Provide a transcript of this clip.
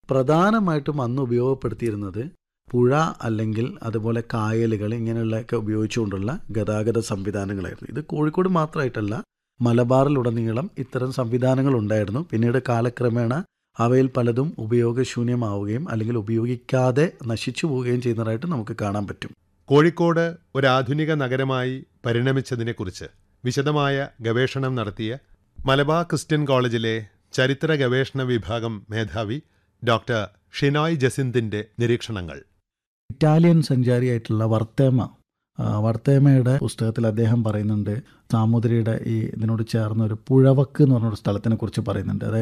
പ്രധാനമായിട്ടും അന്ന് ഉപയോഗപ്പെടുത്തിയിരുന്നത് പുഴ അല്ലെങ്കിൽ അതുപോലെ കായലുകൾ ഇങ്ങനെയുള്ളതൊക്കെ ഉപയോഗിച്ചുകൊണ്ടുള്ള ഗതാഗത സംവിധാനങ്ങളായിരുന്നു ഇത് കോഴിക്കോട് മാത്രമായിട്ടല്ല മലബാറിലുടനീളം ഇത്തരം സംവിധാനങ്ങൾ ഉണ്ടായിരുന്നു പിന്നീട് കാലക്രമേണ അവയിൽ പലതും ഉപയോഗശൂന്യമാവുകയും അല്ലെങ്കിൽ ഉപയോഗിക്കാതെ നശിച്ചു പോവുകയും ചെയ്യുന്നതായിട്ട് നമുക്ക് കാണാൻ പറ്റും കോഴിക്കോട് ഒരാധുനിക നഗരമായി പരിണമിച്ചതിനെക്കുറിച്ച് വിശദമായ ഗവേഷണം നടത്തിയ മലബാർ ക്രിസ്ത്യൻ കോളേജിലെ ചരിത്ര ഗവേഷണ വിഭാഗം മേധാവി ഡോക്ടർ ഷിനോയ് ജസിന്തിന്റെ നിരീക്ഷണങ്ങൾ ഇറ്റാലിയൻ സഞ്ചാരിയായിട്ടുള്ള വർത്തേമ ആ, വർത്തേമയുടെ പുസ്തകത്തിൽ അദ്ദേഹം പറയുന്നുണ്ട് സാമൂതിരിയുടെ ഈ ഇതിനോട് ചേർന്ന ഒരു പുഴവക്ക് എന്ന് പറഞ്ഞൊരു സ്ഥലത്തിനെ കുറിച്ച് പറയുന്നുണ്ട് അതായത്